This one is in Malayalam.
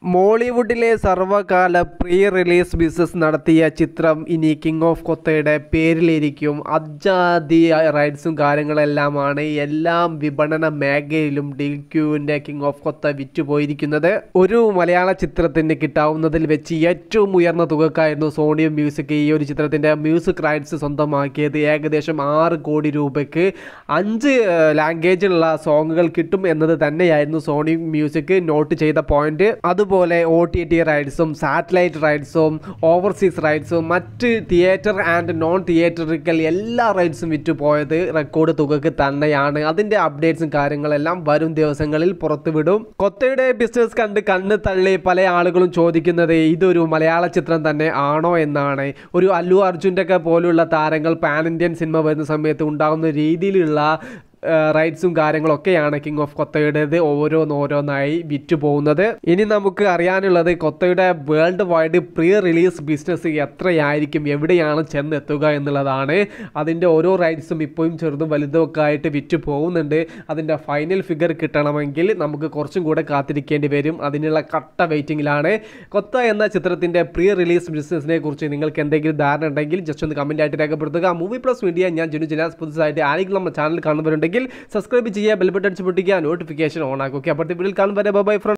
മോളിവുഡിലെ സർവകാല പ്രീ റിലീസ് ബിസിനസ് നടത്തിയ ചിത്രം ഇനി കിങ് ഓഫ് കൊത്തയുടെ പേരിലിരിക്കും അജാതി റൈറ്റ്സും കാര്യങ്ങളെല്ലാമാണ് എല്ലാം വിപണന മേഖലയിലും ഡി ക്യുവിൻ്റെ കിങ് ഓഫ് കൊത്ത വിറ്റുപോയിരിക്കുന്നത് ഒരു മലയാള ചിത്രത്തിന് കിട്ടാവുന്നതിൽ വെച്ച് ഏറ്റവും ഉയർന്ന തുകക്കായിരുന്നു സോണി മ്യൂസിക് ഈ ഒരു ചിത്രത്തിൻ്റെ മ്യൂസിക് റൈറ്റ്സ് സ്വന്തമാക്കിയത് ഏകദേശം ആറ് കോടി രൂപയ്ക്ക് അഞ്ച് ലാംഗ്വേജിലുള്ള സോങ്ങുകൾ കിട്ടും എന്നത് തന്നെയായിരുന്നു സോണി മ്യൂസിക് നോട്ട് ചെയ്ത പോയിന്റ് അതുപോലെ ഒ ടി ടി റൈറ്റ്സും സാറ്റലൈറ്റ് റൈറ്റ്സും ഓവർസീസ് റൈറ്റ്സും മറ്റ് തിയേറ്റർ ആൻഡ് നോൺ തിയേറ്ററിക്കൽ എല്ലാ റൈറ്റ്സും വിറ്റുപോയത് റെക്കോർഡ് തുകക്ക് തന്നെയാണ് അതിൻ്റെ അപ്ഡേറ്റ്സും കാര്യങ്ങളെല്ലാം വരും ദിവസങ്ങളിൽ പുറത്തുവിടും കൊത്തയുടെ ബിസിനസ് കണ്ട് കണ്ണ് തള്ളി പല ആളുകളും ചോദിക്കുന്നത് ഇതൊരു മലയാള ചിത്രം തന്നെ ആണോ എന്നാണ് ഒരു അല്ലു അർജുൻ്റെ ഒക്കെ പോലുള്ള താരങ്ങൾ പാൻ ഇന്ത്യൻ സിനിമ വരുന്ന സമയത്ത് ഉണ്ടാകുന്ന രീതിയിലുള്ള റൈറ്റ്സും കാര്യങ്ങളൊക്കെയാണ് കിങ് ഓഫ് കൊത്തയുടേത് ഓരോന്നോരോന്നായി വിറ്റു പോകുന്നത് ഇനി നമുക്ക് അറിയാനുള്ളത് കൊത്തയുടെ world wide pre release business എത്രയായിരിക്കും എവിടെയാണ് ചെന്നെത്തുക എന്നുള്ളതാണ് അതിൻ്റെ ഓരോ റൈറ്റ്സും ഇപ്പോഴും ചെറുതും വലുതും ഒക്കെ ആയിട്ട് വിറ്റു പോകുന്നുണ്ട് അതിൻ്റെ ഫൈനൽ ഫിഗർ കിട്ടണമെങ്കിൽ നമുക്ക് കുറച്ചും കൂടെ കാത്തിരിക്കേണ്ടി വരും അതിനുള്ള കട്ട വെയിറ്റിംഗിലാണ് കൊത്ത എന്ന ചിത്രത്തിൻ്റെ പ്രീ റിലീസ് ബിസിനസ്സിനെ കുറിച്ച് നിങ്ങൾക്ക് എന്തെങ്കിലും ധാരണ ഉണ്ടെങ്കിൽ ജസ്റ്റ് ഒന്ന് കമൻറ്റ് ആയിട്ട് രേഖപ്പെടുത്തുക മൂവി പ്ലസ് മീഡിയ ഞാൻ ജനു ജനാസ് പുതുസായിട്ട് ആരെങ്കിലും നമ്മുടെ ചാനൽ കാണുന്നവരുണ്ടെങ്കിൽ സബ്സ്ക്രൈബ് ചെയ്യുക ബെൽ ബട്ടൺ അടിച്ച് പൊട്ടിക്കുക നോട്ടിഫിക്കേഷൻ ഓൺ ആക്കുക ഓക്കെ അപ്പോഴത്തെ വീഡിയോയിൽ കാണുമ്പോൾ ബൈ ഫ്രണ്ട്